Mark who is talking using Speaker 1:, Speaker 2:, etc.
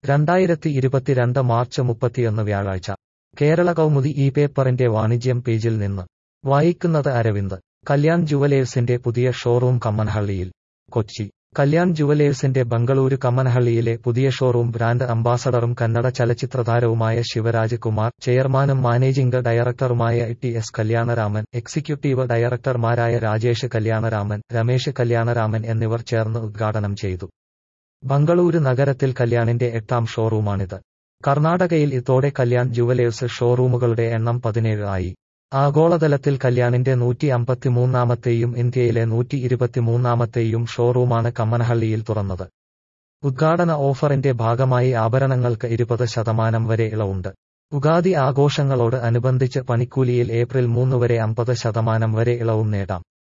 Speaker 1: രണ്ടായിരത്തി ഇരുപത്തിരണ്ട് മാർച്ച് മുപ്പത്തിയൊന്ന് വ്യാഴാഴ്ച കേരള കൗമുദി ഈ പേപ്പറിന്റെ വാണിജ്യം പേജിൽ നിന്ന് വായിക്കുന്നത് അരവിന്ദ് കല്യാൺ ജുവലേഴ്സിന്റെ പുതിയ ഷോറൂം കമ്മൻഹള്ളിയിൽ കൊച്ചി കല്യാൺ ജുവലേഴ്സിന്റെ ബംഗളൂരു കമ്മൻഹള്ളിയിലെ പുതിയ ഷോറൂം ബ്രാൻഡ് അംബാസഡറും കന്നഡ ചലച്ചിത്രതാരവുമായ ശിവരാജ് കുമാർ ചെയർമാനും മാനേജിംഗ് ഡയറക്ടറുമായ ടി എസ് കല്യാണരാമൻ എക്സിക്യൂട്ടീവ് ഡയറക്ടർമാരായ രാജേഷ് കല്യാണരാമൻ രമേശ് കല്യാണരാമൻ എന്നിവർ ചേർന്ന് ഉദ്ഘാടനം ചെയ്തു ബംഗളൂരു നഗരത്തിൽ കല്യാണിന്റെ എട്ടാം ഷോറൂമാണിത് കർണാടകയിൽ ഇതോടെ കല്യാൺ ജുവലേഴ്സ് ഷോറൂമുകളുടെ എണ്ണം പതിനേഴ് ആയി ആഗോളതലത്തിൽ കല്യാണിന്റെ നൂറ്റി അമ്പത്തിമൂന്നാമത്തെയും ഇന്ത്യയിലെ നൂറ്റി ഇരുപത്തിമൂന്നാമത്തെയും ഷോറൂമാണ് കമ്മനഹള്ളിയിൽ തുറന്നത് ഉദ്ഘാടന ഓഫറിന്റെ ഭാഗമായി ആഭരണങ്ങൾക്ക് ഇരുപത് ശതമാനം വരെ ഇളവുണ്ട് ഉഗാദി ആഘോഷങ്ങളോട് അനുബന്ധിച്ച് പണിക്കൂലിയിൽ ഏപ്രിൽ മൂന്ന് വരെ അമ്പത് ശതമാനം വരെ ഇളവും നേടാം